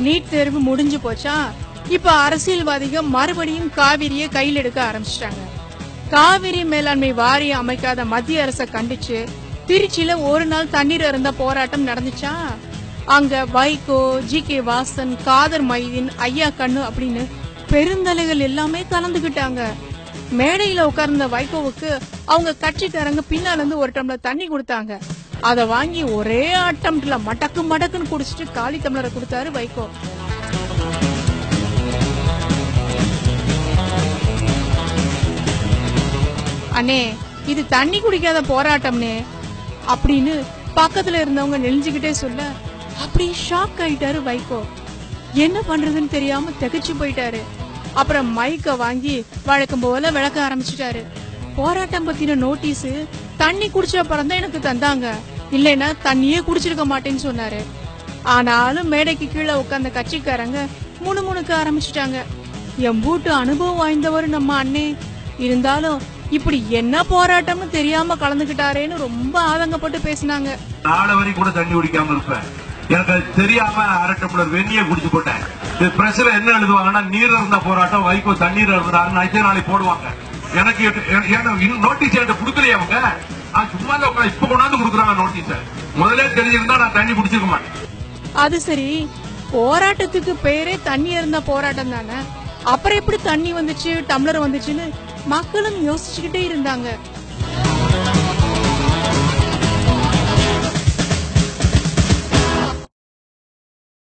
NEET தேர்வு முடிஞ்சு போச்சா இப்ப அரசியல்வாதிக மறுபடியும் காவிரியை கையில் எடுக்க ஆரம்பிச்சிட்டாங்க காவிரி மேலாண்மை வாரியம் அமைக்காத மத்திய அரசை கண்டிச்சு திருச்சியில ஒரு நாள் தண்ணீர் இருந்த போராட்டம் நடந்துச்சா அங்க வைகோ ஜி கே வாசன் காதர் மைதீன் ஐயா கண்ணு அப்படின்னு பெருந்தலைகள் எல்லாமே கலந்துகிட்டாங்க மேடையில உட்கார்ந்த வைகோவுக்கு அவங்க கட்சிக்காரங்க பின்னால இருந்து ஒரு டம்ளர் தண்ணி கொடுத்தாங்க அத வாங்கி ஒரே அட்டம்ல மடக்கு மடக்குன்னு குடிச்சிட்டு காலி டம்ளரை கொடுத்தாரு வைகோ அண்ணே இது தண்ணி குடிக்காத போராட்டம்னே அப்படின்னு பக்கத்துல இருந்தவங்க நெளிஞ்சுக்கிட்டே சொல்ல அப்படியே ஷாக் ஆயிட்டாரு வைகோ என்ன பண்றதுன்னு தெரியாம திகைச்சு போயிட்டாரு அப்புறம் மைக்க வாங்கி வழக்கம் போல விளக்க ஆரம்பிச்சிட்டாரு போராட்டம் பத்தின நோட்டீஸ் தண்ணி குடிச்ச அப்புறம் தான் எனக்கு தந்தாங்க இல்லைன்னா தண்ணியே குடிச்சிருக்க மாட்டேன்னு சொன்னாரு ஆனாலும் மேடைக்கு கீழே உட்கார்ந்த கட்சிக்காரங்க முணுமுணுக்க ஆரம்பிச்சிட்டாங்க எம்பூட்டு அனுபவம் வாய்ந்தவர் நம்ம அண்ணே இருந்தாலும் இப்படி என்ன போராட்டம்னு தெரியாம கலந்துகிட்டாரேன்னு ரொம்ப ஆதங்கப்பட்டு பேசினாங்க நாளை வரைக்கும் கூட தண்ணி குடிக்காம இருப்பேன் எனக்கு அது தெரியாம அரை டம்ளர் வெந்நிய குடிச்சு போட்டேன் இது பிரஸ்ல என்ன எழுதுவாங்கன்னா நீர் இருந்த போராட்டம் வைகோ தண்ணீர் இருந்தாருன்னு அடுத்த நாளைக்கு போடுவாங்க எனக்கு நோட்டீஸ் என்கிட்ட கொடுக்கலையே அவங்க நான் சும்மா தான் உட்கார்ந்து இப்ப கொண்டாந்து கொடுக்குறாங்க நோட்டீஸ் முதல்ல தெரிஞ்சிருந்தா நான் தண்ணி குடிச்சிருக்க மாட்டேன் அது சரி போராட்டத்துக்கு பேரே தண்ணி இருந்த போராட்டம் தானே அப்புறம் எப்படி தண்ணி வந்துச்சு டம்ளர் வந்துச்சுன்னு மக்களும் யோசிச்சுக்கிட்டே இருந்தாங்க